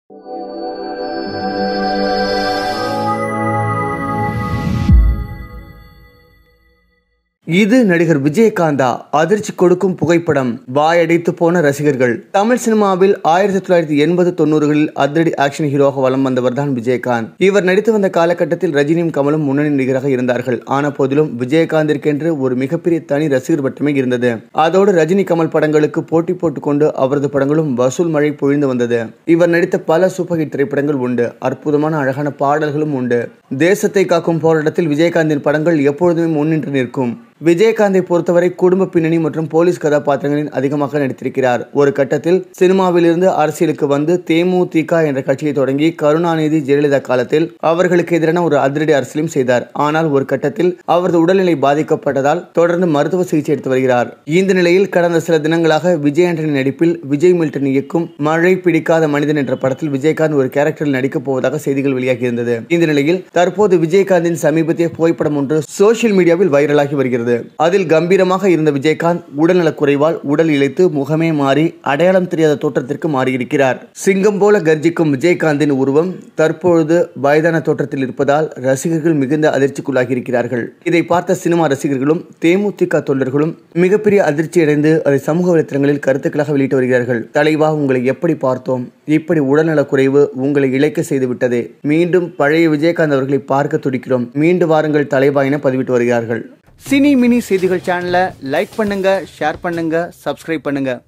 இது நடிகர் விஜயகாந்தா அதிர்ச்சி கொடுக்கும் புகைப்படம் வாயடைத்து போன ரசிகர்கள் தமிழ் சினிமாவில் ஆயிரத்தி தொள்ளாயிரத்தி எண்பது தொண்ணூறுகளில் அதிரடி ஆக்ஷன் ஹீரோவாக வலம் வந்தவர் தான் விஜயகாந்த் இவர் நடித்து வந்த காலகட்டத்தில் ரஜினியும் கமலும் முன்னணி நடிகராக இருந்தார்கள் ஆன போதிலும் விஜயகாந்திற்கென்று ஒரு மிகப்பெரிய தனி ரசிகர் வட்டமே இருந்தது அதோடு ரஜினி கமல் படங்களுக்கு போட்டி போட்டுக்கொண்டு அவரது படங்களும் வசூல் மழை பொழிந்து வந்தது இவர் நடித்த பல சூப்பர் ஹிட் திரைப்படங்கள் உண்டு அற்புதமான அழகான பாடல்களும் உண்டு தேசத்தை காக்கும் போராட்டத்தில் விஜயகாந்தின் படங்கள் எப்பொழுதுமே முன்னின்று நிற்கும் விஜயகாந்தை பொறுத்தவரை குடும்ப பின்னணி மற்றும் போலீஸ் கதாபாத்திரங்களில் அதிகமாக நடித்திருக்கிறார் ஒரு கட்டத்தில் சினிமாவிலிருந்து அரசியலுக்கு வந்து தேமுதிக என்ற கட்சியை தொடங்கி கருணாநிதி ஜெயலலிதா காலத்தில் அவர்களுக்கு எதிரான ஒரு அதிரடி அரசியலும் செய்தார் ஆனால் ஒரு கட்டத்தில் அவரது உடல்நிலை பாதிக்கப்பட்டதால் தொடர்ந்து மருத்துவ சிகிச்சை எடுத்து வருகிறார் இந்த நிலையில் கடந்த சில தினங்களாக விஜய் ஆண்டனி நடிப்பில் விஜய் மில்டன் இயக்கும் மழை பிடிக்காத மனிதன் என்ற படத்தில் விஜயகாந்த் ஒரு கேரக்டரில் நடிக்கப் போவதாக செய்திகள் வெளியாகியிருந்தது இந்த நிலையில் தற்போது விஜயகாந்தின் சமீபத்திய புகைப்படம் ஒன்று சோசியல் மீடியாவில் வைரலாகி வருகிறது அதில் கம்பீரமாக இருந்த விஜயகாந்த் உடல்நலக் குறைவால் உடல் இழைத்து முகமே மாறி அடையாளம் தெரியாத தோற்றத்திற்கு மாறியிருக்கிறார் சிங்கம் போல கர்ஜிக்கும் விஜயகாந்தின் உருவம் தற்பொழுது வயதான தோற்றத்தில் இருப்பதால் ரசிகர்கள் மிகுந்த அதிர்ச்சிக்குள்ளாகி இருக்கிறார்கள் இதை பார்த்த சினிமா ரசிகர்களும் தேமுதிக தொண்டர்களும் மிகப்பெரிய அதிர்ச்சி அடைந்து அதை சமூக வலைத்தளங்களில் கருத்துக்களாக வெளியிட்டு வருகிறார்கள் தலைவா உங்களை எப்படி பார்த்தோம் இப்படி உடல்நலக் குறைவு உங்களை இழைக்க செய்து விட்டதே மீண்டும் பழைய விஜயகாந்த் அவர்களை பார்க்க துடிக்கிறோம் மீண்டு வாருங்கள் தலைவா என பதிவிட்டு வருகிறார்கள் சினி மினி செய்திகள் சேனலை லைக் பண்ணுங்க ஷேர் பண்ணுங்க சப்ஸ்கிரைப் பண்ணுங்க